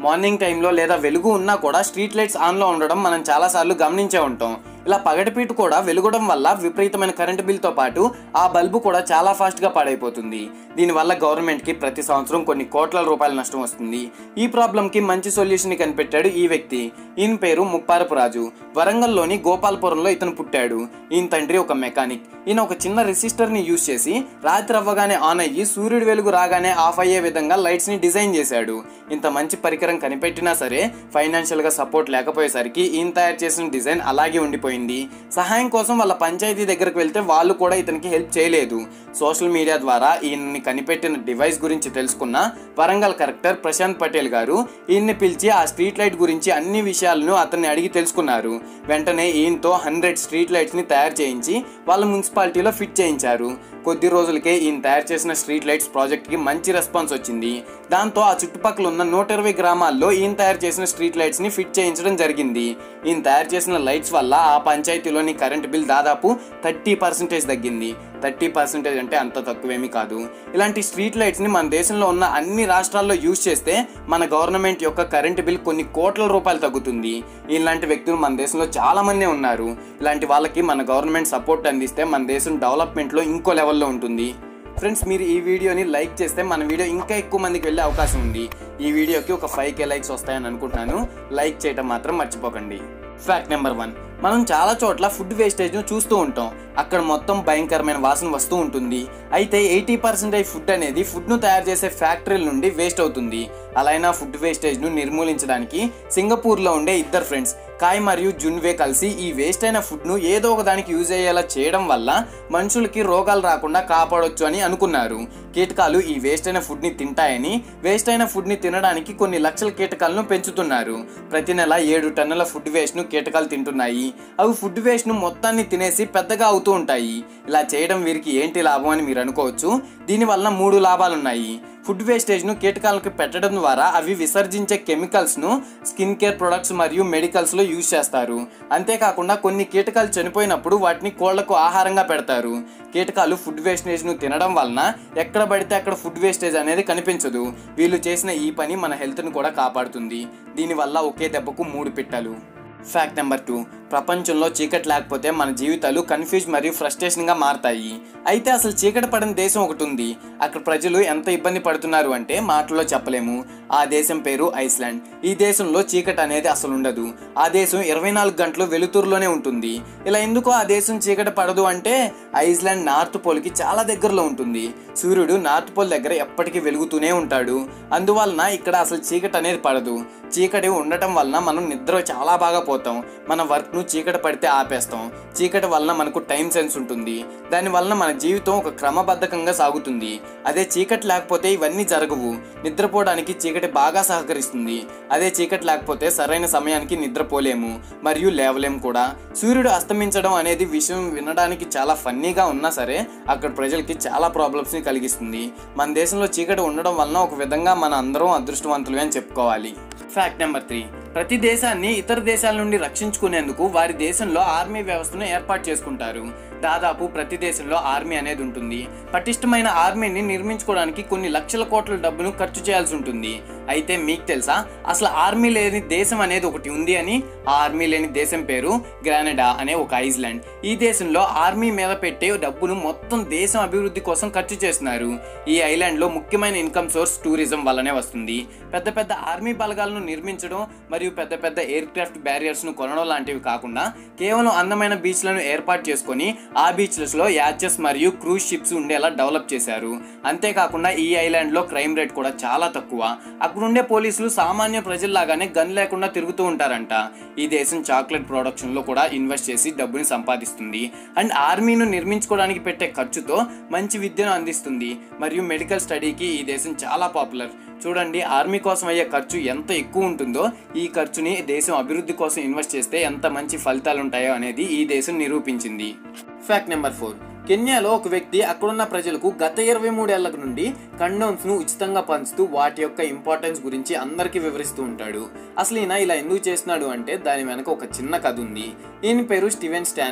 morning టైంలో లేదా వెలుగు ఉన్నా కూడా స్ట్రీట్ లైట్స్ ఆన్లో ఉండడం మనం చాలాసార్లు గమనించే ఉంటాం ఇలా పగటిపీట కూడా వెలుగడం వల్ల విపరీతమైన కరెంటు బిల్తో పాటు ఆ బల్బు కూడా చాలా ఫాస్ట్గా పాడైపోతుంది దీనివల్ల గవర్నమెంట్కి ప్రతి సంవత్సరం కొన్ని కోట్ల రూపాయల నష్టం వస్తుంది ఈ ప్రాబ్లంకి మంచి సొల్యూషన్ కనిపెట్టాడు ఈ వ్యక్తి ఈయన పేరు ముప్పారపు రాజు వరంగల్లోని గోపాలపురంలో ఇతను పుట్టాడు ఈయన తండ్రి ఒక మెకానిక్ ఈయన ఒక చిన్న రెసిస్టర్ని యూజ్ చేసి రాత్రి అవ్వగానే ఆన్ అయ్యి సూర్యుడి వెలుగు రాగానే ఆఫ్ అయ్యే విధంగా లైట్స్ని డిజైన్ చేశాడు ఇంత మంచి పరికరం కనిపెట్టినా సరే ఫైనాన్షియల్గా సపోర్ట్ లేకపోయేసరికి ఈయన తయారు చేసిన డిజైన్ అలాగే ఉండిపోయింది సహాయం కోసం వాళ్ళ పంచాయతీ దగ్గరకు వెళ్తే వాళ్ళు కూడా ఇతనికి హెల్ప్ చేయలేదు సోషల్ మీడియా ద్వారా ఈయన్ని కనిపెట్టిన డివైస్ గురించి తెలుసుకున్న వరంగల్ కలెక్టర్ ప్రశాంత్ పటేల్ గారు ఈయన్ని పిలిచి ఆ స్ట్రీట్ లైట్ గురించి అన్ని విషయాలను అతన్ని అడిగి తెలుసుకున్నారు వెంటనే ఈయనతో హండ్రెడ్ స్ట్రీట్ లైట్స్ని తయారు చేయించి వాళ్ళ మున్సిపాలిటీలో ఫిట్ చేయించారు కొద్ది రోజులకే ఈయన తయారు చేసిన స్ట్రీట్ లైట్స్ ప్రాజెక్ట్కి మంచి రెస్పాన్స్ వచ్చింది దాంతో ఆ చుట్టుపక్కల ఉన్న నూట ఇరవై గ్రామాల్లో ఈయన తయారు చేసిన స్ట్రీట్ లైట్స్ని ఫిట్ చేయించడం జరిగింది ఈయన తయారు చేసిన లైట్స్ వల్ల ఆ పంచాయతీలోని కరెంట్ బిల్ దాదాపు థర్టీ పర్సెంటేజ్ తగ్గింది థర్టీ పర్సెంటేజ్ అంటే అంత తక్కువేమీ కాదు ఇలాంటి స్ట్రీట్ లైట్స్ని మన దేశంలో ఉన్న అన్ని రాష్ట్రాల్లో యూజ్ చేస్తే మన గవర్నమెంట్ యొక్క కరెంట్ బిల్ కొన్ని కోట్ల రూపాయలు తగ్గుతుంది ఇలాంటి వ్యక్తులు మన దేశంలో చాలా మందే ఉన్నారు ఇలాంటి వాళ్ళకి మన గవర్నమెంట్ సపోర్ట్ అందిస్తే మన దేశం డెవలప్మెంట్లో ఇంకో లెవెల్లో ఉంటుంది ఫ్రెండ్స్ మీరు ఈ వీడియోని లైక్ చేస్తే మన వీడియో ఇంకా ఎక్కువ మందికి వెళ్ళే అవకాశం ఉంది ఈ వీడియోకి ఒక ఫైవ్ కే లైక్స్ వస్తాయని అనుకుంటున్నాను లైక్ చేయటం మాత్రం మర్చిపోకండి ఫ్యాక్ట్ నెంబర్ వన్ మనం చాలా చోట్ల ఫుడ్ వేస్టేజ్ను చూస్తూ ఉంటాం అక్కడ మొత్తం భయంకరమైన వాసన వస్తూ ఉంటుంది అయితే ఎయిటీ పర్సెంటేజ్ ఫుడ్ అనేది ఫుడ్ను తయారు చేసే ఫ్యాక్టరీల నుండి వేస్ట్ అవుతుంది అలా అయినా ఫుడ్ వేస్టేజ్ను నిర్మూలించడానికి సింగపూర్లో ఉండే ఇద్దరు ఫ్రెండ్స్ కాయ్ మరియు జున్వే కలిసి ఈ వేస్ట్ అయిన ఫుడ్ను ఏదో ఒక దానికి యూజ్ అయ్యేలా చేయడం వల్ల మనుషులకి రోగాలు రాకుండా కాపాడొచ్చు అని అనుకున్నారు కీటకాలు ఈ వేస్ట్ అయిన ఫుడ్ని తింటాయని వేస్ట్ అయిన ఫుడ్ని తినడానికి కొన్ని లక్షల కీటకాలను పెంచుతున్నారు ప్రతి నెల ఏడు టన్నుల ఫుడ్ వేస్ట్ను కీటకాలు తింటున్నాయి అవి ఫుడ్ వేస్ట్ను మొత్తాన్ని తినేసి పెద్దగా అవుతూ ఉంటాయి ఇలా చేయడం వీరికి ఏంటి లాభం అని మీరు అనుకోవచ్చు దీనివల్ల మూడు లాభాలు ఉన్నాయి ఫుడ్ వేస్టేజ్ను కీటకాలకు పెట్టడం ద్వారా అవి విసర్జించే కెమికల్స్ను స్కిన్ కేర్ ప్రొడక్ట్స్ మరియు మెడికల్స్లో యూజ్ చేస్తారు అంతేకాకుండా కొన్ని కీటకాలు చనిపోయినప్పుడు వాటిని కోళ్లకు ఆహారంగా పెడతారు కీటకాలు ఫుడ్ వేస్టేజ్ను తినడం వలన ఎక్కడ పడితే అక్కడ ఫుడ్ వేస్టేజ్ అనేది కనిపించదు వీళ్ళు చేసిన ఈ పని మన హెల్త్ను కూడా కాపాడుతుంది దీనివల్ల ఒకే దెబ్బకు మూడు పిట్టలు ఫ్యాక్ట్ నెంబర్ టూ ప్రపంచంలో చీకటి లేకపోతే మన జీవితాలు కన్ఫ్యూజ్ మరియు ఫ్రస్ట్రేషన్గా మారతాయి అయితే అసలు చీకటి పడిన దేశం ఒకటి ఉంది అక్కడ ప్రజలు ఎంత ఇబ్బంది పడుతున్నారు అంటే మాటల్లో చెప్పలేము ఆ దేశం పేరు ఐస్లాండ్ ఈ దేశంలో చీకటి అనేది అసలు ఉండదు ఆ దేశం ఇరవై నాలుగు గంటలు వెలుతురులోనే ఉంటుంది ఇలా ఎందుకో ఆ దేశం చీకటి పడదు అంటే ఐస్లాండ్ నార్త్ పోల్కి చాలా దగ్గరలో ఉంటుంది సూర్యుడు నార్త్ పోల్ దగ్గర ఎప్పటికీ వెలుగుతూనే ఉంటాడు అందువలన ఇక్కడ అసలు చీకటి అనేది పడదు చీకటి ఉండటం వలన మనం నిద్ర చాలా బాగా పోతాం మన వర్క్ను చీకటి పడితే ఆపేస్తాం చీకటి వలన మనకు టైం సెన్స్ ఉంటుంది దాని వలన మన జీవితం ఒక క్రమబద్ధకంగా సాగుతుంది అదే చీకటి లేకపోతే ఇవన్నీ జరగవు నిద్రపోవడానికి చీకటి బాగా సహకరిస్తుంది అదే చీకటి లేకపోతే సరైన సమయానికి నిద్రపోలేము మరియు లేవలేము కూడా సూర్యుడు అస్తమించడం అనేది విషయం వినడానికి చాలా ఫన్నీగా ఉన్నా సరే అక్కడ ప్రజలకి చాలా ప్రాబ్లమ్స్ని కలిగిస్తుంది మన దేశంలో చీకటి ఉండడం వలన ఒక విధంగా మన అందరం అదృష్టవంతులే అని చెప్పుకోవాలి ఫ్యాక్ట్ నెంబర్ త్రీ ప్రతి దేశాన్ని ఇతర దేశాల నుండి రక్షించుకునేందుకు వారి దేశంలో ఆర్మీ వ్యవస్థను ఏర్పాటు చేసుకుంటారు దాదాపు ప్రతి దేశంలో ఆర్మీ అనేది ఉంటుంది పటిష్టమైన ఆర్మీని నిర్మించుకోవడానికి కొన్ని లక్షల కోట్ల డబ్బును ఖర్చు చేయాల్సి ఉంటుంది అయితే మీకు తెలుసా అసలు ఆర్మీ లేని దేశం అనేది ఒకటి ఉంది అని ఆ ఆర్మీ లేని దేశం పేరు గ్రానడా అనే ఒక ఐస్లాండ్ ఈ దేశంలో ఆర్మీ మీద పెట్టే డబ్బును మొత్తం దేశం అభివృద్ధి కోసం ఖర్చు చేస్తున్నారు ఈ ఐలాండ్లో ముఖ్యమైన ఇన్కమ్ సోర్స్ టూరిజం వల్లనే వస్తుంది పెద్ద పెద్ద ఆర్మీ బలగాలను నిర్మించడం మరియు పెద్ద పెద్ద ఎయిర్ క్రాఫ్ట్ బ్యారియర్స్ను కొనడం లాంటివి కాకుండా కేవలం అందమైన బీచ్లను ఏర్పాటు చేసుకొని ఆ బీచ్లలో యాచెస్ మరియు క్రూజ్ షిప్స్ ఉండేలా డెవలప్ చేశారు అంతేకాకుండా ఈ ఐలాండ్లో క్రైమ్ రేట్ కూడా చాలా తక్కువ అక్కడుండే పోలీసులు సామాన్య ప్రజల్లాగానే గన్ లేకుండా తిరుగుతూ ఉంటారంట ఈ దేశం చాక్లెట్ ప్రొడక్షన్లో కూడా ఇన్వెస్ట్ చేసి డబ్బుని సంపాదిస్తుంది అండ్ ఆర్మీను నిర్మించుకోవడానికి పెట్టే ఖర్చుతో మంచి విద్యను అందిస్తుంది మరియు మెడికల్ స్టడీకి ఈ దేశం చాలా పాపులర్ చూడండి ఆర్మీ కోసం అయ్యే ఖర్చు ఎంత ఎక్కువ ఉంటుందో ఈ ఖర్చుని దేశం అభివృద్ధి కోసం ఇన్వెస్ట్ చేస్తే ఎంత మంచి ఫలితాలు ఉంటాయో అనేది ఈ దేశం నిరూపించింది ఫ్యాక్ట్ నెంబర్ ఫోర్ కెన్యాలో ఒక వ్యక్తి అక్కడున్న ప్రజలకు గత ఇరవై మూడేళ్ల నుండి కండోమ్స్ ను ఉచితంగా పంచుతూ వాటి యొక్క ఇంపార్టెన్స్ గురించి అందరికీ వివరిస్తూ ఉంటాడు అసలు ఈయన ఇలా ఎందుకు చేస్తున్నాడు అంటే దాని వెనక ఒక చిన్న కథ ఉంది ఈయన పేరు స్టీవెన్ స్టాన్లే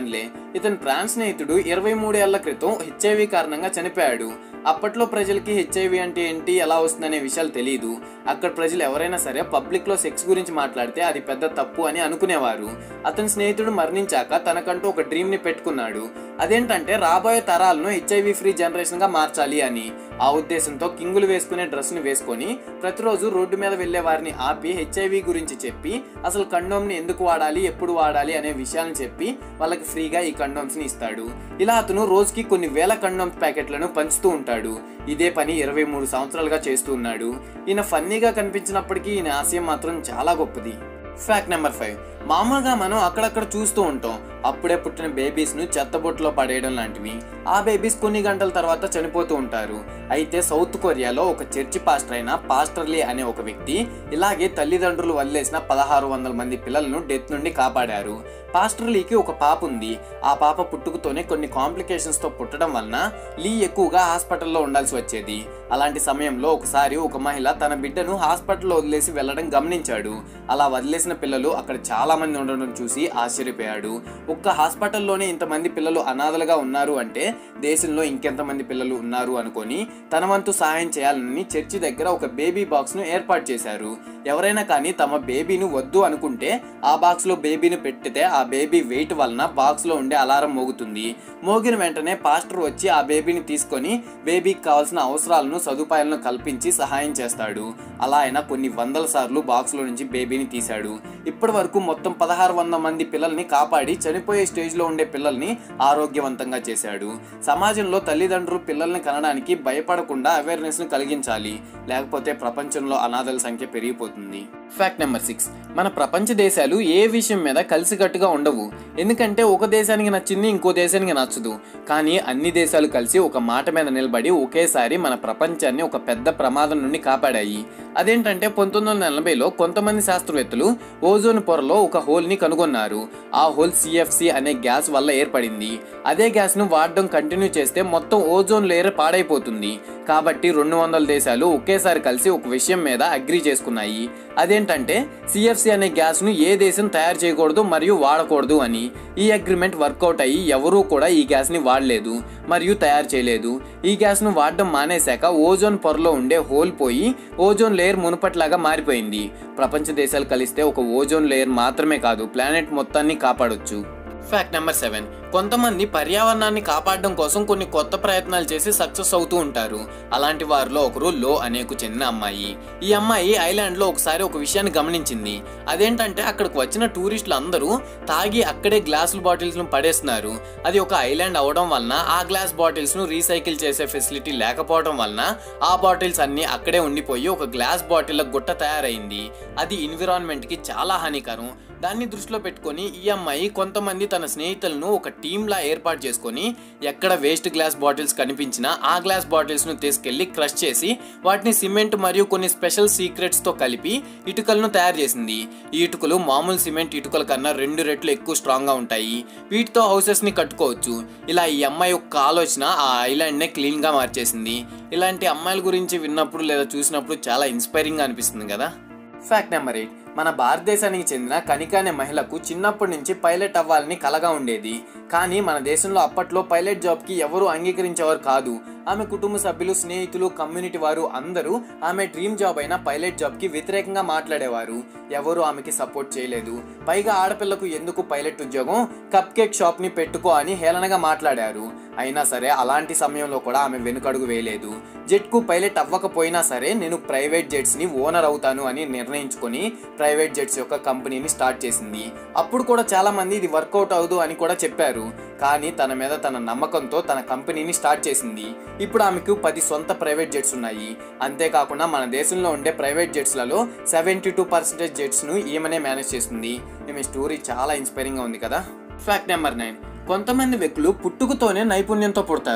ఇతని ప్రాణ స్నేహితుడు ఇరవై మూడేళ్ల క్రితం హెచ్ఐవి కారణంగా చనిపోయాడు అప్పట్లో ప్రజలకి హెచ్ఐవి అంటే ఏంటి ఎలా వస్తుందనే విషయాలు తెలియదు అక్కడ ప్రజలు ఎవరైనా సరే పబ్లిక్ లో సెక్స్ గురించి మాట్లాడితే అది పెద్ద తప్పు అని అనుకునేవారు అతని స్నేహితుడు మరణించాక తనకంటూ ఒక డ్రీమ్ ని పెట్టుకున్నాడు అదేంటంటే రాబోయే తరాలను హెచ్ఐవి ఫ్రీ జనరేషన్ గా మార్చాలి అని ఆ ఉద్దేశంతో కింగులు వేసుకునే డ్రెస్ ని వేసుకొని ప్రతిరోజు రోడ్డు మీద వెళ్లే వారిని ఆపి హెచ్ఐవి గురించి చెప్పి అసలు కండోమ్ ని ఎందుకు వాడాలి ఎప్పుడు వాడాలి అనే విషయాలను చెప్పి వాళ్ళకి ఫ్రీగా ఈ కండోమ్స్ ని ఇస్తాడు ఇలా అతను రోజుకి కొన్ని వేల కండోమ్స్ ప్యాకెట్లను పంచుతూ ఉంటాడు ఇదే పని ఇరవై మూడు సంవత్సరాలుగా చేస్తూ ఉన్నాడు ఈయన ఫన్నీగా కనిపించినప్పటికీ ఈయన ఆశయం మాత్రం చాలా గొప్పది ఫ్యాక్ట్ నెంబర్ ఫైవ్ మామూలుగా మనం అక్కడక్కడ చూస్తూ ఉంటాం అప్పుడే పుట్టిన బేబీస్ ను చెత్తబొట్టులో పడేయడం లాంటివి ఆ బేబీస్ కొన్ని గంటల తర్వాత చనిపోతూ ఉంటారు అయితే సౌత్ కొరియాలో ఒక చర్చి పాస్టర్ అయిన పాస్టర్లీ అనే ఒక వ్యక్తి ఇలాగే తల్లిదండ్రులు వదిలేసిన పదహారు వందల మంది పిల్లలను డెత్ నుండి కాపాడారు పాస్టర్ లీకి ఒక పాప ఉంది ఆ పాప పుట్టుకతోనే కొన్ని కాంప్లికేషన్స్ తో పుట్టడం వలన లీ ఎక్కువగా హాస్పిటల్లో ఉండాల్సి వచ్చేది అలాంటి సమయంలో ఒకసారి ఒక మహిళ తన బిడ్డను హాస్పిటల్లో వదిలేసి వెళ్లడం గమనించాడు అలా వదిలేసిన పిల్లలు అక్కడ చాలా మంది ఉండడం చూసి ఆశ్చర్యపోయాడు ఒక్క హాస్పిటల్లోనే ఇంతమంది పిల్లలు అనాథలుగా ఉన్నారు అంటే దేశంలో ఇంకెంతమంది పిల్లలు ఉన్నారు అనుకొని తన వంతు సహాయం చేయాలని చర్చి దగ్గర ఒక బేబీ బాక్స్ ను ఏర్పాటు చేశారు ఎవరైనా కానీ తమ బేబీని వద్దు అనుకుంటే ఆ బాక్స్ లో బేబీని పెట్టితే ఆ బేబీ వెయిట్ వలన బాక్స్ లో ఉండే అలారం మోగుతుంది మోగిన వెంటనే పాస్టర్ వచ్చి ఆ బేబీని తీసుకొని బేబీకి కావాల్సిన అవసరాలను సదుపాయాలను కల్పించి సహాయం చేస్తాడు అలా ఆయన కొన్ని వందల సార్లు బాక్స్ లో నుంచి బేబీని తీశాడు ఇప్పటి వరకు మొత్తం పదహారు వంద మంది పిల్లల్ని కాపాడి చనిపోయే స్టేజ్ లో ఉండే పిల్లల్ని ఆరోగ్యవంతంగా చేశాడు సమాజంలో తల్లిదండ్రులు పిల్లల్ని కనడానికి భయపడకుండా అవేర్నెస్ ను కలిగించాలి లేకపోతే ప్రపంచంలో అనాథల సంఖ్య పెరిగిపోతుంది ఫ్యాక్ట్ నెంబర్ సిక్స్ మన ప్రపంచ దేశాలు ఏ విషయం మీద కలిసికట్టుగా ఉండవు ఎందుకంటే ఒక దేశానికి నచ్చింది ఇంకో దేశానికి నచ్చదు కానీ అన్ని దేశాలు కలిసి ఒక మాట మీద నిలబడి ఒకేసారి మన ప్రపంచాన్ని ఒక పెద్ద ప్రమాదం నుండి కాపాడాయి అదేంటంటే పంతొమ్మిది వందల నలభైలో కొంతమంది శాస్త్రవేత్తలు ఓజోన్ పొరలో ఒక హోల్ ని కనుగొన్నారు ఆ హోల్ సిఎఫ్సి అనే గ్యాస్ వల్ల ఏర్పడింది అదే గ్యాస్ ను వాడడం కంటిన్యూ చేస్తే మొత్తం ఓజోన్ లేయర్ పాడైపోతుంది కాబట్టి రెండు వందల దేశాలు ఒకేసారి కలిసి ఒక విషయం మీద అగ్రి చేసుకున్నాయి అదేంటంటే సిఎఫ్సి అనే గ్యాస్ ను ఏ దేశం తయారు చేయకూడదు మరియు వాడకూడదు అని ఈ అగ్రిమెంట్ వర్కౌట్ అయ్యి ఎవరూ కూడా ఈ గ్యాస్ ని వాడలేదు మరియు తయారు చేయలేదు ఈ గ్యాస్ ను వాడడం మానేశాక ఓజోన్ పొరలో ఉండే హోల్ పోయి ఓజోన్ లేయర్ మునుపట్లాగా మారిపోయింది ప్రపంచ దేశాలు కలిస్తే ఒక ఓజోన్ లేయర్ మాత్రమే కాదు ప్లానెట్ మొత్తాన్ని కాపాడొచ్చు ఫ్యాక్ట్ నెంబర్ సెవెన్ కొంతమంది పర్యావరణాన్ని కాపాడడం కోసం కొన్ని కొత్త ప్రయత్నాలు చేసి సక్సెస్ అవుతూ ఉంటారు అలాంటి వారిలో ఒకరు లో అనేకు చెందిన అమ్మాయి ఈ అమ్మాయి ఐలాండ్ లో ఒకసారి ఒక విషయాన్ని గమనించింది అదేంటంటే అక్కడికి వచ్చిన టూరిస్టులు అందరూ తాగి అక్కడే గ్లాసుల బాటిల్స్ ను పడేస్తున్నారు అది ఒక ఐలాండ్ అవడం వలన ఆ గ్లాస్ బాటిల్స్ ను రీసైకిల్ చేసే ఫెసిలిటీ లేకపోవడం వలన ఆ బాటిల్స్ అన్ని అక్కడే ఉండిపోయి ఒక గ్లాస్ బాటిల్ గుట్ట తయారైంది అది ఎన్విరాన్మెంట్ కి చాలా హానికరం దాన్ని దృష్టిలో పెట్టుకొని ఈ అమ్మాయి కొంతమంది తన స్నేహితులను ఒక టీమ్ లా ఏర్పాటు చేసుకొని ఎక్కడ వేస్ట్ గ్లాస్ బాటిల్స్ కనిపించినా ఆ గ్లాస్ బాటిల్స్ ను తీసుకెళ్లి క్రష్ చేసి వాటిని సిమెంట్ మరియు కొన్ని స్పెషల్ సీక్రెట్స్ తో కలిపి ఇటుకలను తయారు చేసింది ఈ ఇటుకలు మామూలు సిమెంట్ ఇటుకల కన్నా రెండు రెట్లు ఎక్కువ స్ట్రాంగ్ గా ఉంటాయి వీటితో హౌసెస్ ని కట్టుకోవచ్చు ఇలా ఈ అమ్మాయి యొక్క ఆలోచన ఆ ఐలాండ్ నే క్లీన్ గా మార్చేసింది ఇలాంటి అమ్మాయిల గురించి విన్నప్పుడు లేదా చూసినప్పుడు చాలా ఇన్స్పైరింగ్ గా అనిపిస్తుంది కదా ఫ్యాక్ట్ నెంబర్ ఎయిట్ మన భారతదేశానికి చెందిన కనిక అనే మహిళకు చిన్నప్పటి నుంచి పైలట్ అవ్వాలని కలగా ఉండేది కానీ మన దేశంలో అప్పట్లో పైలట్ జాబ్కి ఎవరు అంగీకరించేవారు కాదు ఆమె కుటుంబ సభ్యులు స్నేహితులు కమ్యూనిటీ వారు అందరూ ఆమె డ్రీమ్ జాబ్ అయిన పైలట్ జాబ్కి వ్యతిరేకంగా మాట్లాడేవారు ఎవరు ఆమెకి సపోర్ట్ చేయలేదు పైగా ఆడపిల్లకు ఎందుకు పైలట్ ఉద్యోగం కప్ కేక్ షాప్ని పెట్టుకో అని హేళనగా మాట్లాడారు అయినా సరే అలాంటి సమయంలో కూడా ఆమె వెనుకడుగు వేయలేదు జెట్కు పైలట్ అవ్వకపోయినా సరే నేను ప్రైవేట్ జెట్స్ని ఓనర్ అవుతాను అని నిర్ణయించుకొని ప్రైవేట్ జెట్స్ యొక్క కంపెనీని స్టార్ట్ చేసింది అప్పుడు కూడా చాలా మంది ఇది వర్కౌట్ అవ్వదు అని కూడా చెప్పారు కానీ తన మీద తన నమ్మకంతో తన కంపెనీని స్టార్ట్ చేసింది ఇప్పుడు ఆమెకు పది సొంత ప్రైవేట్ జెట్స్ ఉన్నాయి అంతేకాకుండా మన దేశంలో ఉండే ప్రైవేట్ జెట్స్లలో సెవెంటీ టూ పర్సెంటేజ్ జెట్స్ను ఈమెనే మేనేజ్ చేస్తుంది ఈమె స్టోరీ చాలా ఇన్స్పైరింగ్గా ఉంది కదా ఫ్యాక్ట్ నెంబర్ నైన్ కొంతమంది వ్యక్తులు పుట్టుకతోనే నైపుణ్యంతో పుడతారు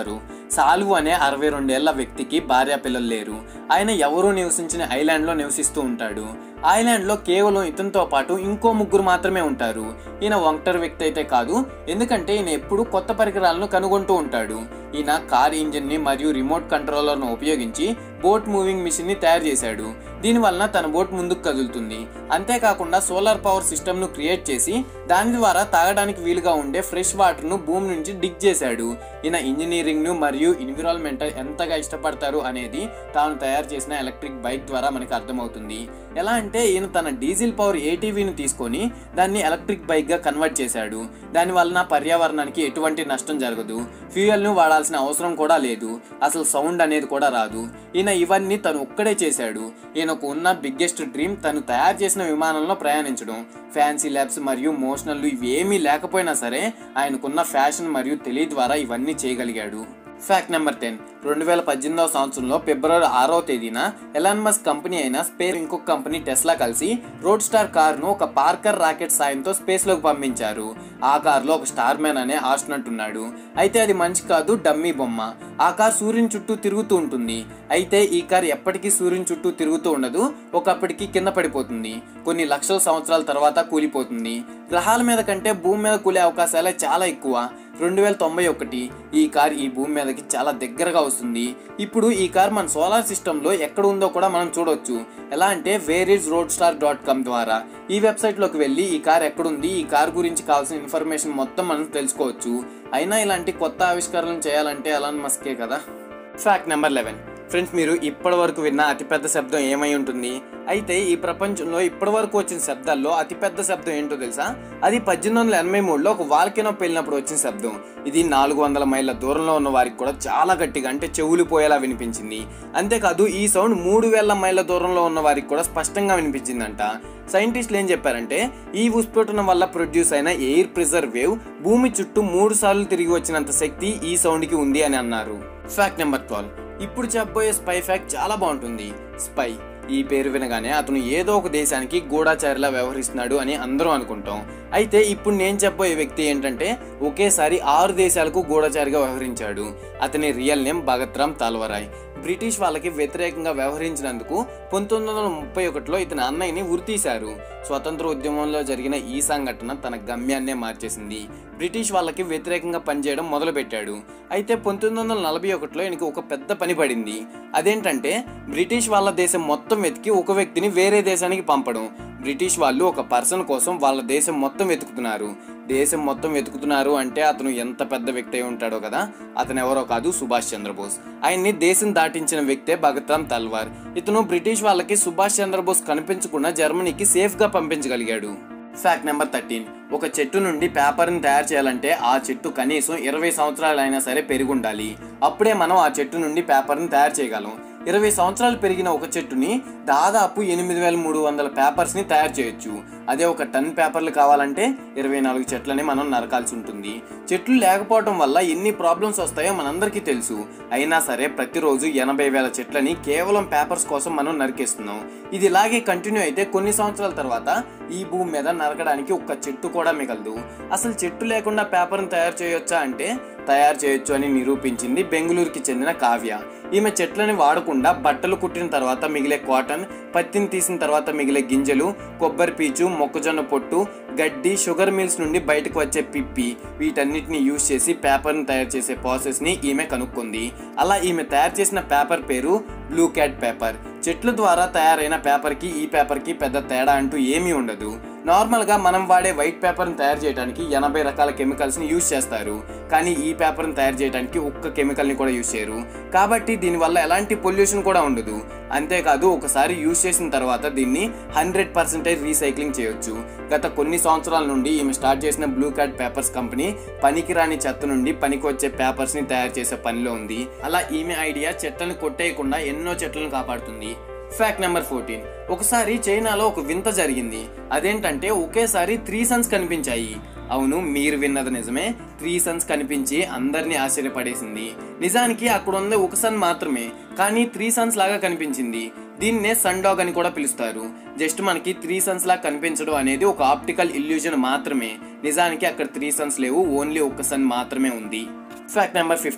సాల్వు అనే అరవై రెండేళ్ల వ్యక్తికి భార్య పిల్లలు లేరు ఆయన ఎవరూ నివసించిన ఐలాండ్లో నివసిస్తూ ఉంటాడు ఐలాండ్లో కేవలం ఇతనితో పాటు ఇంకో ముగ్గురు మాత్రమే ఉంటారు ఈయన ఒంటరి వ్యక్తి అయితే కాదు ఎందుకంటే ఈయన ఎప్పుడు కొత్త పరికరాలను కనుగొంటూ ఉంటాడు ఈయన కార్ ఇంజిన్ని మరియు రిమోట్ కంట్రోలర్ను ఉపయోగించి బోట్ మూవింగ్ మిషన్ ని తయారు చేశాడు దీనివలన తన బోట్ ముందుకు కదులుతుంది అంతేకాకుండా సోలార్ పవర్ సిస్టమ్ ను క్రియేట్ చేసి దాని ద్వారా తాగడానికి వీలుగా ఉండే ఫ్రెష్ వాటర్ ను భూమి నుంచి డిగ్ చేశాడు ఈయన ఇంజనీరింగ్ ను మరియు ఎన్విరాన్మెంటల్ ఎంతగా ఇష్టపడతారు అనేది తాను తయారు చేసిన ఎలక్ట్రిక్ బైక్ ద్వారా మనకు అర్థమవుతుంది ఎలా అంటే ఈయన తన డీజిల్ పవర్ ఏటీవీని తీసుకొని దాన్ని ఎలక్ట్రిక్ బైక్ గా కన్వర్ట్ చేశాడు దాని వలన పర్యావరణానికి ఎటువంటి నష్టం జరగదు ఫ్యూయల్ ను వాడాల్సిన అవసరం కూడా లేదు అసలు సౌండ్ అనేది కూడా రాదు ఈయన ఇవన్నీ తను ఒక్కడే చేశాడు ఈయనకు ఉన్న బిగ్గెస్ట్ డ్రీమ్ తను తయారు చేసిన విమానంలో ప్రయాణించడం ఫ్యాన్సీ ల్యాబ్స్ మరియు మోషనల్ ఇవేమీ లేకపోయినా సరే ఆయనకున్న ఫ్యాషన్ మరియు తెలివి ద్వారా ఇవన్నీ చేయగలిగాడు ఫ్యాక్ట్ నెంబర్ టెన్ రెండు వేల పద్దెనిమిదవ సంవత్సరంలో ఫిబ్రవరి ఆరవ తేదీన ఎలాన్ మస్క్ కంపెనీ అయిన స్పేస్ ఇంకొక కంపెనీ టెస్లా కలిసి రోడ్ స్టార్ కారును ఒక పార్కర్ రాకెట్ సాయంతో స్పేస్లోకి పంపించారు ఆ కారులో ఒక స్టార్ మ్యాన్ అనే ఆస్ట్రనట్ ఉన్నాడు అయితే అది మనిషి కాదు డమ్మీ బొమ్మ ఆ కార్ సూర్యుని చుట్టూ తిరుగుతూ ఉంటుంది అయితే ఈ కార్ ఎప్పటికీ సూర్యుని చుట్టూ తిరుగుతూ ఉండదు ఒకప్పటికి కింద పడిపోతుంది కొన్ని లక్షల సంవత్సరాల తర్వాత కూలిపోతుంది గ్రహాల మీద కంటే భూమి మీద కూలే అవకాశాలే చాలా ఎక్కువ రెండు వేల తొంభై ఒకటి ఈ కార్ ఈ భూమి మీదకి చాలా దగ్గరగా వస్తుంది ఇప్పుడు ఈ కార్ మన సోలార్ సిస్టంలో ఎక్కడ ఉందో కూడా మనం చూడొచ్చు ఎలా అంటే where is roadster dot com ద్వారా ఈ వెబ్సైట్లోకి వెళ్ళి ఈ కార్ ఎక్కడుంది ఈ కార్ గురించి కావాల్సిన ఇన్ఫర్మేషన్ మొత్తం మనం తెలుసుకోవచ్చు అయినా ఇలాంటి కొత్త ఆవిష్కరణలు చేయాలంటే అలాన్ మస్కే కదా ఫ్యాక్ట్ నెంబర్ లెవెన్ ఫ్రెండ్స్ మీరు ఇప్పటి వరకు విన్న అతిపెద్ద శబ్దం ఏమై ఉంటుంది అయితే ఈ ప్రపంచంలో ఇప్పటి వరకు వచ్చిన శబ్దాల్లో అతిపెద్ద శబ్దం ఏంటో తెలుసా అది పద్దెనిమిది వందల ఎనభై మూడులో ఒక వాల్కెనో పేలినప్పుడు వచ్చిన శబ్దం ఇది నాలుగు వందల మైళ్ళ దూరంలో ఉన్న వారికి కూడా చాలా గట్టిగా అంటే చెవులు పోయేలా వినిపించింది అంతేకాదు ఈ సౌండ్ మూడు వేల మైళ్ళ దూరంలో ఉన్న వారికి కూడా స్పష్టంగా వినిపించిందంట సైంటిస్టులు ఏం చెప్పారంటే ఈ విస్ఫోటనం వల్ల ప్రొడ్యూస్ అయిన ఎయిర్ ప్రెజర్ వేవ్ భూమి చుట్టూ మూడు సార్లు తిరిగి వచ్చినంత శక్తి ఈ సౌండ్కి ఉంది అని అన్నారు ఫ్యాక్ట్ నెంబర్ ట్వెల్వ్ ఇప్పుడు చెప్పబోయే స్పై ఫ్యాక్ట్ చాలా బాగుంటుంది స్పై ఈ పేరు వినగానే అతను ఏదో ఒక దేశానికి గూఢాచారిలా వ్యవహరిస్తున్నాడు అని అందరూ అనుకుంటాం అయితే ఇప్పుడు నేను చెప్పబోయే వ్యక్తి ఏంటంటే ఒకేసారి ఆరు దేశాలకు గూఢచారిగా వ్యవహరించాడు అతని real name Bhagat Ram Talwar British వాళ్ళకి వ్యతిరేకంగా వ్యవహరించినందుకు పంతొమ్మిది వందల ముప్పై ఒకటిలో ఇతని అన్నయ్యని ఉరితీశారు స్వతంత్ర ఉద్యమంలో జరిగిన ఈ సంఘటన తన గమ్యాన్నే మార్చేసింది బ్రిటిష్ వాళ్ళకి వ్యతిరేకంగా పనిచేయడం మొదలుపెట్టాడు అయితే పంతొమ్మిది వందల నలభై ఒకటిలో ఈయనకి ఒక పెద్ద పని పడింది అదేంటంటే బ్రిటిష్ వాళ్ళ దేశం మొత్తం వెతికి ఒక వ్యక్తిని వేరే దేశానికి పంపడం బ్రిటిష్ వాళ్ళు ఒక పర్సన్ కోసం వాళ్ళ దేశం మొత్తం వెతుకుతున్నారు దేశం మొత్తం వెతుకుతున్నారు అంటే అతను ఎంత పెద్ద వ్యక్తి అయి ఉంటాడో కదా అతను ఎవరో కాదు సుభాష్ చంద్రబోస్ ఆయన్ని దేశం దాటించిన వ్యక్తే భగత్ రామ్ తల్వార్ ఇతను బ్రిటిష్ వాళ్ళకి సుభాష్ చంద్రబోస్ కనిపించకుండా జర్మనీకి సేఫ్ గా పంపించగలిగాడు ఫ్యాక్ట్ నెంబర్ థర్టీన్ ఒక చెట్టు నుండి పేపర్ని తయారు చేయాలంటే ఆ చెట్టు కనీసం ఇరవై సంవత్సరాలైనా సరే పెరిగి ఉండాలి అప్పుడే మనం ఆ చెట్టు నుండి పేపర్ని తయారు చేయగలం ఇరవై సంవత్సరాలు పెరిగిన ఒక చెట్టుని దాదాపు ఎనిమిది వేల మూడు వందల పేపర్స్ని తయారు చేయొచ్చు అదే ఒక టన్ పేపర్లు కావాలంటే ఇరవై నాలుగు చెట్లని మనం నరకాల్సి ఉంటుంది చెట్లు లేకపోవడం వల్ల ఎన్ని ప్రాబ్లమ్స్ వస్తాయో మనందరికీ తెలుసు అయినా సరే ప్రతిరోజు ఎనభై వేల చెట్లని కేవలం పేపర్స్ కోసం మనం నరికేస్తున్నాం ఇది ఇలాగే కంటిన్యూ అయితే కొన్ని సంవత్సరాల తర్వాత ఈ భూమి మీద నరకడానికి ఒక్క చెట్టు కూడా మిగలదు అసలు చెట్టు లేకుండా పేపర్ని తయారు చేయొచ్చా అంటే తయారు చేయొచ్చు అని నిరూపించింది బెంగళూరుకి చెందిన కావ్య ఈమె చెట్లని వాడకుండా బట్టలు కుట్టిన తర్వాత మిగిలే కాటన్ పత్తిని తీసిన తర్వాత మిగిలే గింజలు కొబ్బరి పీచు మొక్కజొన్న పొట్టు గడ్డి షుగర్ మిల్స్ నుండి బయటకు వచ్చే పిప్పి వీటన్నిటిని యూజ్ చేసి పేపర్ని తయారు చేసే ప్రాసెస్ని ఈమె కనుక్కుంది అలా ఈమె తయారు చేసిన పేపర్ పేరు బ్లూ క్యాట్ పేపర్ చెట్ల ద్వారా తయారైన పేపర్కి ఈ పేపర్కి పెద్ద తేడా అంటూ ఏమీ ఉండదు నార్మల్గా మనం వాడే వైట్ పేపర్ని తయారు చేయడానికి ఎనభై రకాల కెమికల్స్ని యూజ్ చేస్తారు కానీ ఈ పేపర్ని తయారు చేయడానికి ఒక్క కెమికల్ని కూడా యూజ్ చేయరు కాబట్టి దీనివల్ల ఎలాంటి పొల్యూషన్ కూడా ఉండదు అంతేకాదు ఒకసారి యూజ్ చేసిన తర్వాత దీన్ని హండ్రెడ్ పర్సెంటేజ్ రీసైక్లింగ్ చేయొచ్చు గత కొన్ని సంవత్సరాల నుండి ఈమె స్టార్ట్ చేసిన బ్లూ క్యాట్ పేపర్స్ కంపెనీ పనికిరాని చెత్త నుండి పనికి వచ్చే పేపర్స్ని తయారు చేసే పనిలో ఉంది అలా ఈమె ఐడియా చెట్లను కొట్టేయకుండా ఎన్నో చెట్లను కాపాడుతుంది ఫ్యాక్ట్ నెంబర్ ఫోర్టీన్ ఒకసారి చైనాలో ఒక వింత జరిగింది అదేంటంటే ఒకేసారి త్రీ సన్స్ కనిపించాయి అవును మీరు విన్నది నిజమే త్రీ సన్స్ కనిపించి అందరినీ ఆశ్చర్యపడేసింది నిజానికి అక్కడ ఉంది ఒక సన్ మాత్రమే కానీ త్రీ సన్స్ లాగా కనిపించింది దీన్నే సన్ డాగ్ అని కూడా పిలుస్తారు జస్ట్ మనకి త్రీ సన్స్ లాగా కనిపించడం అనేది ఒక ఆప్టికల్ ఇల్యూజన్ మాత్రమే నిజానికి అక్కడ త్రీ సన్స్ లేవు ఓన్లీ ఒక సన్ మాత్రమే ఉంది ఫ్యాక్ట్ నెంబర్ ఫిఫ్టీన్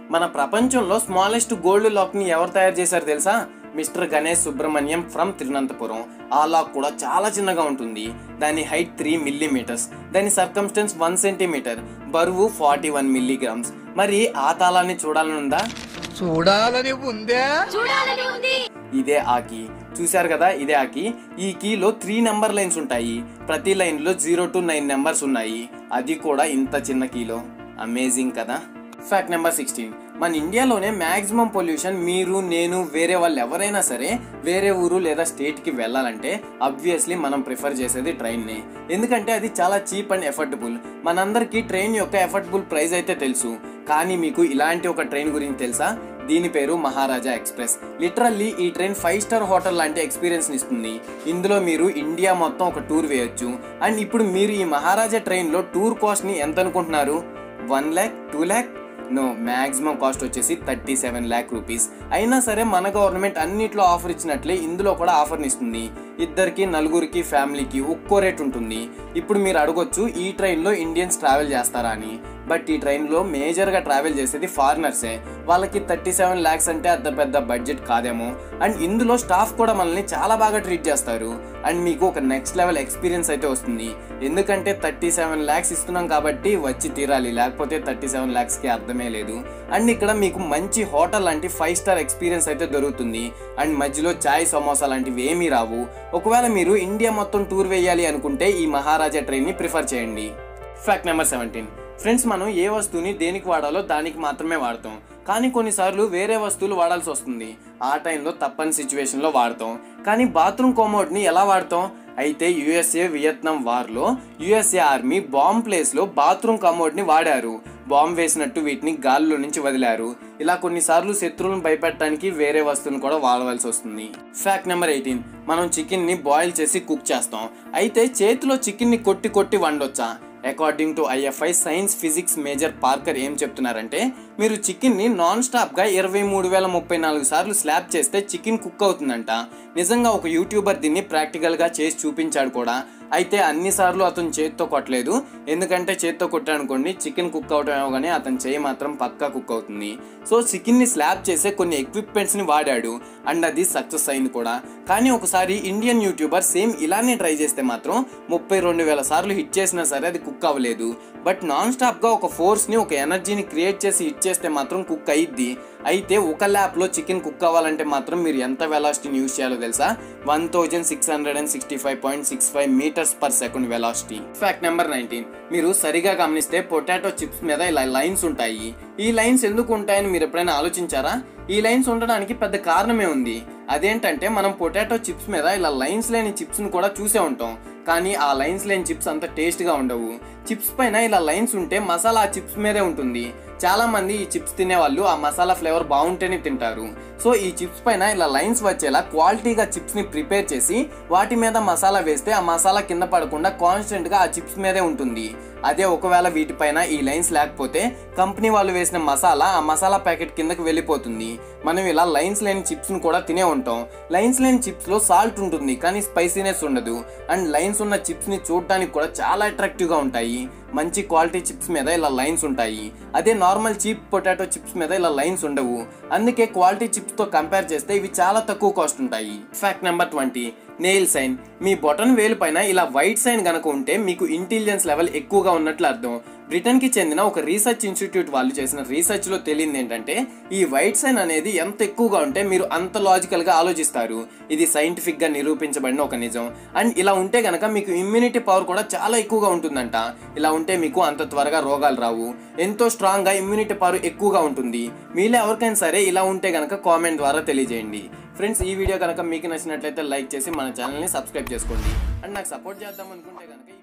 మన ప్రపంచంలో స్మాలెస్ట్ గోల్డ్ లాక్ని ఎవరు తయారు చేశారు తెలుసా మిస్టర్ గణేష్ సుబ్రహ్మణ్యం ఫ్రమ్ తిరువనంతపురం ఆ లాక్ కూడా చాలా చిన్నగా ఉంటుంది దాని హైట్ త్రీ మిల్లీమీటర్స్ దాని సర్కమ్స్టెన్స్ వన్ సెంటీమీటర్ బరువు ఫార్టీ వన్ మిల్లీగ్రామ్స్ మరి ఆ తాళాన్ని చూడాలనుందా చూడాలని ఉందే చూడాలని ఉంది ఇదే ఆ కీ చూశారు కదా ఇదే ఆ కీ ఈ కీలో త్రీ నెంబర్ లైన్స్ ఉంటాయి ప్రతి లైన్లో జీరో టు నైన్ నెంబర్స్ ఉన్నాయి అది కూడా ఇంత చిన్న కీలో అమేజింగ్ కదా ఫ్యాక్ట్ నెంబర్ సిక్స్టీన్ మన ఇండియాలోనే మ్యాక్సిమం పొల్యూషన్ మీరు నేను వేరే వాళ్ళు ఎవరైనా సరే వేరే ఊరు లేదా స్టేట్కి వెళ్ళాలంటే అబ్వియస్లీ మనం ప్రిఫర్ చేసేది ట్రైన్ని ఎందుకంటే అది చాలా చీప్ అండ్ ఎఫర్టబుల్ మనందరికీ ట్రైన్ యొక్క ఎఫర్టబుల్ ప్రైస్ అయితే తెలుసు కానీ మీకు ఇలాంటి ఒక ట్రైన్ గురించి తెలుసా దీని పేరు మహారాజా ఎక్స్ప్రెస్ లిటరల్లీ ఈ ట్రైన్ ఫైవ్ స్టార్ హోటల్ లాంటి ఎక్స్పీరియన్స్ ఇస్తుంది ఇందులో మీరు ఇండియా మొత్తం ఒక టూర్ వేయొచ్చు అండ్ ఇప్పుడు మీరు ఈ మహారాజా ట్రైన్లో టూర్ కాస్ట్ని ఎంత అనుకుంటున్నారు one lakh two lakh no maximum cost వచ్చేసి థర్టీ సెవెన్ ల్యాక్ రూపీస్ అయినా సరే మన గవర్నమెంట్ అన్నిట్లో ఆఫర్ ఇచ్చినట్లే ఇందులో కూడా ఆఫర్ని ఇస్తుంది ఇద్దరికి నలుగురికి ఫ్యామిలీకి ఒక్కో రేట్ ఉంటుంది ఇప్పుడు మీరు అడగొచ్చు ఈ ట్రైన్లో ఇండియన్స్ ట్రావెల్ చేస్తారా అని బట్ ఈ ట్రైన్లో మేజర్గా ట్రావెల్ చేసేది ఫారినర్సే వాళ్ళకి థర్టీ సెవెన్ ల్యాక్స్ అంటే అంత పెద్ద బడ్జెట్ కాదేమో అండ్ ఇందులో స్టాఫ్ కూడా మనల్ని చాలా బాగా ట్రీట్ చేస్తారు అండ్ మీకు ఒక నెక్స్ట్ లెవెల్ ఎక్స్పీరియన్స్ అయితే వస్తుంది ఎందుకంటే థర్టీ సెవెన్ ల్యాక్స్ ఇస్తున్నాం కాబట్టి వచ్చి తీరాలి లేకపోతే థర్టీ సెవెన్ ల్యాక్స్కి అర్థమే లేదు అండ్ ఇక్కడ మీకు మంచి హోటల్ లాంటి ఫైవ్ స్టార్ ఎక్స్పీరియన్స్ అయితే దొరుకుతుంది అండ్ మధ్యలో చాయ్ సమోసా లాంటివి ఏమీ రావు ఒకవేళ మీరు ఇండియా మొత్తం టూర్ వేయాలి అనుకుంటే ఈ మహారాజా ట్రైన్ని ప్రిఫర్ చేయండి ఫ్యాక్ట్ నెంబర్ సెవెంటీన్ ఫ్రెండ్స్ మనం ఏ వస్తువుని దేనికి వాడాలో దానికి మాత్రమే వాడతాం కానీ కొన్నిసార్లు వేరే వస్తువులు వాడాల్సి వస్తుంది ఆ టైంలో తప్పని సిచ్యువేషన్లో వాడతాం కానీ బాత్రూమ్ కోమోడ్ని ఎలా వాడతాం అయితే యుఎస్ఏ వియత్నాం వార్లో యుఎస్ఏ ఆర్మీ బాంబ్ ప్లేస్లో బాత్రూమ్ కమోడ్ని వాడారు బాంబ్ వేసినట్టు వీటిని గాలిలో నుంచి వదిలారు ఇలా కొన్నిసార్లు శత్రువులను భయపెట్టడానికి వేరే వస్తువులను కూడా వాడవలసి వస్తుంది ఫ్యాక్ట్ నెంబర్ ఎయిటీన్ మనం చికెన్ని బాయిల్ చేసి కుక్ చేస్తాం అయితే చేతిలో చికెన్ని కొట్టి కొట్టి వండొచ్చా according to IFI science physics major Parker ఏం చెప్తున్నారంటే మీరు చికెన్ని నాన్ స్టాప్గా ఇరవై మూడు వేల ముప్పై నాలుగు సార్లు స్లాబ్ చేస్తే చికెన్ కుక్ అవుతుందంట నిజంగా ఒక యూట్యూబర్ దీన్ని ప్రాక్టికల్గా చేసి చూపించాడు కూడా అయితే అన్నిసార్లు అతను చేతితో కొట్టలేదు ఎందుకంటే చేతితో కొట్టాడనుకోండి చికెన్ కుక్ అవటం ఏమో కానీ అతని చేయి మాత్రం పక్కా కుక్ అవుతుంది సో చికెన్ని స్లాబ్ చేసే కొన్ని ఎక్విప్మెంట్స్ని వాడాడు అండ్ అది సక్సెస్ అయింది కూడా కానీ ఒకసారి ఇండియన్ యూట్యూబర్ సేమ్ ఇలానే ట్రై చేస్తే మాత్రం ముప్పై రెండు వేల సార్లు హిట్ చేసినా సరే అది కుక్ అవ్వలేదు బట్ నాన్ స్టాప్గా ఒక ఫోర్స్ని ఒక ఎనర్జీని క్రియేట్ చేసి హిట్ చేస్తే మాత్రం కుక్ అయ్యిద్ది అయితే ఒక ల్యాప్లో చికెన్ కుక్ అవ్వాలంటే మాత్రం మీరు ఎంత వెలాసిటీని యూస్ చేయాలో తెలుసా one thousand six hundred and sixty five point six five metres per second velocity fact number nineteen మీరు సరిగా గమనిస్తే పొటాటో చిప్స్ మీద ఇలా లైన్స్ ఉంటాయి ఈ లైన్స్ ఎందుకు ఉంటాయని మీరు ఎప్పుడైనా ఆలోచించారా ఈ లైన్స్ ఉండడానికి పెద్ద కారణమే ఉంది అదేంటంటే మనం పొటాటో చిప్స్ మీద ఇలా లైన్స్ లేని చిప్స్ని కూడా చూసే ఉంటాం కానీ ఆ లైన్స్ లేని చిప్స్ అంత టేస్ట్గా ఉండవు చిప్స్ పైన ఇలా లైన్స్ ఉంటే మసాలా ఆ చిప్స్ మీదే ఉంటుంది చాలా మంది ఈ చిప్స్ తినే వాళ్ళు ఆ మసాలా ఫ్లేవర్ బాగుంటేనే తింటారు సో ఈ చిప్స్ పైన ఇలా లైన్స్ వచ్చేలా క్వాలిటీగా చిప్స్ ని ప్రిపేర్ చేసి వాటి మీద మసాలా వేస్తే ఆ మసాలా కింద పడకుండా కాన్స్టెంట్ గా ఆ చిప్స్ మీదే ఉంటుంది అదే ఒకవేళ వీటిపైన ఈ లైన్స్ లేకపోతే కంపెనీ వాళ్ళు వేసిన మసాలా ఆ మసాలా ప్యాకెట్ కిందకి వెళ్ళిపోతుంది మనం ఇలా లైన్స్ లేని చిప్స్ ను కూడా తినే ఉంటాం లైన్స్ లేని చిప్స్ లో సాల్ట్ ఉంటుంది కానీ స్పైసీనెస్ ఉండదు అండ్ లైన్స్ ఉన్న చిప్స్ ని చూడడానికి కూడా చాలా అట్రాక్టివ్ గా ఉంటాయి మంచి క్వాలిటీ చిప్స్ మీద ఇలా లైన్స్ ఉంటాయి అదే నార్మల్ చీప్ పొటాటో చిప్స్ మీద ఇలా లైన్స్ ఉండవు అందుకే క్వాలిటీ చిప్స్ తో కంపేర్ చేస్తే ఇవి చాలా తక్కువ కాస్ట్ ఉంటాయి fact number twenty nail sign మీ బొటన్ వేలు పైన ఇలా వైట్ సైన్ గనక ఉంటే మీకు ఇంటెలిజెన్స్ లెవెల్ ఎక్కువగా ఉన్నట్లు అర్థం బ్రిటన్ కి చెందిన ఒక రీసెర్చ్ ఇన్స్టిట్యూట్ వాళ్ళు చేసిన రీసెర్చ్ లో తెలియంది ఏంటంటే ఈ వైట్ సైన్ అనేది ఎంత ఎక్కువగా ఉంటే మీరు అంత లాజికల్ గా ఆలోచిస్తారు ఇది సైంటిఫిక్ గా నిరూపించబడిన ఒక నిజం అండ్ ఇలా ఉంటే గనక మీకు ఇమ్యూనిటీ పవర్ కూడా చాలా ఎక్కువగా ఉంటుందంట ఇలా ఉంటే మీకు అంత త్వరగా రోగాలు రావు ఎంతో స్ట్రాంగ్ గా ఇమ్యూనిటీ పవర్ ఎక్కువగా ఉంటుంది మీలో ఎవరికైనా సరే ఇలా ఉంటే గనక కామెంట్ ద్వారా తెలియజేయండి ఫ్రెండ్స్ ఈ వీడియో కనుక మీకు నచ్చినట్లయితే లైక్ చేసి మన ఛానల్ని సబ్స్క్రైబ్ చేసుకోండి అండ్ నాకు సపోర్ట్ చేద్దాం అనుకుంటే కనుక